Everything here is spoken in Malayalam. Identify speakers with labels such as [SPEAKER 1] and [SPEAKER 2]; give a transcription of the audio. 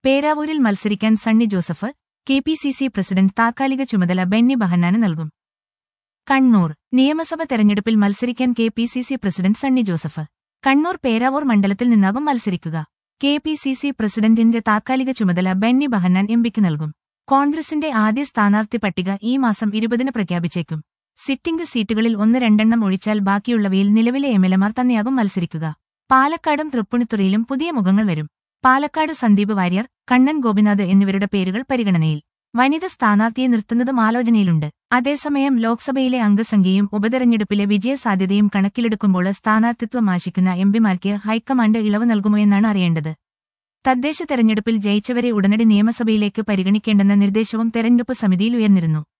[SPEAKER 1] പേരാവൂരിൽ മത്സരിക്കാൻ Sunny Joseph K P C C president താത്കാലിക ചുമതല ബെന്നി ബഹന്നാന് നൽകും കണ്ണൂർ നിയമസഭ തെരഞ്ഞെടുപ്പിൽ മത്സരിക്കാൻ K P C C president Sunny Joseph Kannur Peravoor മണ്ഡലത്തിൽ നിന്നാകും മത്സരിക്കുക കെ പി സി സി പ്രസിഡന്റിന്റെ താത്കാലിക ചുമതല ബെന്നി ബഹന്നാൻ എംപിക്ക് നൽകും കോൺഗ്രസിന്റെ ആദ്യ സ്ഥാനാർത്ഥി പട്ടിക ഈ മാസം ഇരുപതിന് പ്രഖ്യാപിച്ചേക്കും സിറ്റിംഗ് സീറ്റുകളിൽ ഒന്ന് രണ്ടെണ്ണം ഒഴിച്ചാൽ ബാക്കിയുള്ളവയിൽ നിലവിലെ എംഎൽഎമാർ തന്നെയാകും മത്സരിക്കുക പാലക്കാടും തൃപ്പുണിത്തുറയിലും പുതിയ മുഖങ്ങൾ വരും പാലക്കാട് സന്ദീപ് വാര്യർ കണ്ണൻ ഗോപിനാഥ് എന്നിവരുടെ പേരുകൾ പരിഗണനയിൽ വനിത സ്ഥാനാർത്ഥിയെ നിർത്തുന്നതും ആലോചനയിലുണ്ട് അതേസമയം ലോക്സഭയിലെ അംഗസംഖ്യയും ഉപതെരഞ്ഞെടുപ്പിലെ വിജയസാധ്യതയും കണക്കിലെടുക്കുമ്പോൾ സ്ഥാനാർത്ഥിത്വം ആശിക്കുന്ന എംപിമാർക്ക് ഹൈക്കമാൻഡ് ഇളവ് നൽകുമോ എന്നാണ് അറിയേണ്ടത് തദ്ദേശ തെരഞ്ഞെടുപ്പിൽ ജയിച്ചവരെ ഉടനടി നിയമസഭയിലേക്ക് പരിഗണിക്കേണ്ടെന്ന നിർദ്ദേശവും തെരഞ്ഞെടുപ്പ് സമിതിയിൽ ഉയർന്നിരുന്നു